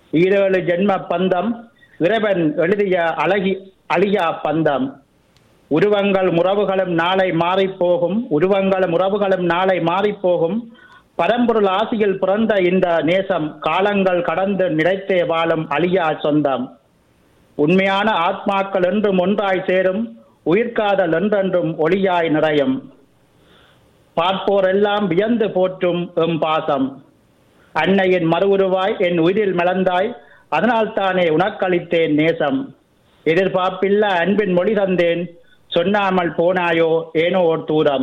ஈரேழு ஜென்ம பந்தம் இறைவன் எழுதிய அழகி அழியா பந்தம் உருவங்கள் உறவுகளும் நாளை மாறிப் போகும் உருவங்களும் உறவுகளும் நாளை மாறிப் போகும் பரம்பொருள் ஆசியில் பிறந்த இந்த நேசம் காலங்கள் கடந்து நிலைத்தே வாழும் அழியா சொந்தம் உண்மையான ஆத்மாக்கள் என்றும் ஒன்றாய் சேரும் உயிர்காதல் என்றென்றும் ஒளியாய் நிறையும் பார்ப்போர் எல்லாம் வியந்து போற்றும் எம் பாசம் அன்னையின் மறு உருவாய் என் உயிரில் மலர்ந்தாய் அதனால் தானே உனக்களித்தேன் நேசம் எதிர்பார்ப்பில்ல அன்பின் மொழி தந்தேன் சொன்னாமல் போனாயோ ஏனோ ஓர் தூரம்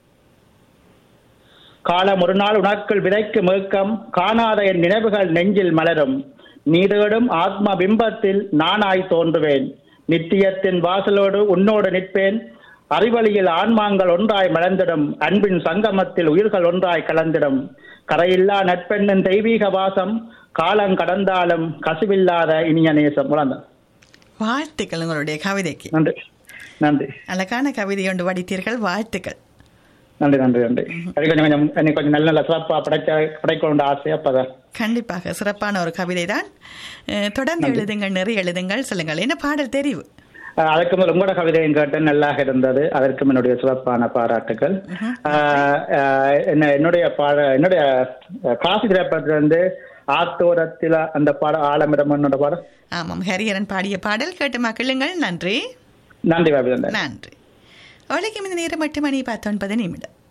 காலம் ஒரு நாள் உனக்குள் விதைக்கும் ஏக்கம் காணாத என் நினைவுகள் நெஞ்சில் மலரும் நீ தேடும் ஆத்ம பிம்பத்தில் நானாய் தோன்றுவேன் நித்தியத்தின் வாசலோடு உன்னோடு நிற்பேன் அறிவழியில் ஆன்மாங்கள் ஒன்றாய் மலர்ந்திடும் அன்பின் சங்கமத்தில் உயிர்கள் ஒன்றாய் கலந்திடும் கரையில்லா நட்பெண்ணின் தெய்வீக வாசம் காலம் கடந்தாலும் கசிவில்லாத இனிய நேசம் உழந்த வாழ்த்துக்கள் உங்களுடைய கவிதைக்கு நன்றி நன்றி அழகான கவிதை ஒன்று வடித்தீர்கள் வாழ்த்துக்கள் நன்றி நன்றி நன்றி அது கொஞ்சம் கொஞ்சம் எனக்கு கொஞ்சம் நல்ல நல்ல சிறப்பா படைக்க படைக்கணுன்ற ஆசை அப்பதான் கண்டிப்பாக சிறப்பான ஒரு கவிதை தான் அஹ், தொடர்ந்து எழுதுங்கள் நிறைய எழுதுங்கள் சொல்லுங்கள் என்ன பாடல் தெரிவு அஹ் அதற்கு முதல் உங்களோட கவிதையும் கேட்டேன் நல்லாக இருந்தது அதற்கும் என்னுடைய சிறப்பான பாராட்டுகள் அஹ் அஹ் என்ன என்னுடைய பாட என்னுடைய அஹ், காசி திரைப்படத்திலிருந்து ஆத்தோரத்தில் அந்த பாடம் ஆலமிடம் என்னோட பாடம் ஆமாம் ஹரியரன் பாடிய பாடல் கேட்டு மக்களுங்கள் நன்றி நன்றி பாபி நன்றி நன்றி அவளுக்கு இந்த நேரம் எட்டு மணி பத்தொன்பது நிமிடம்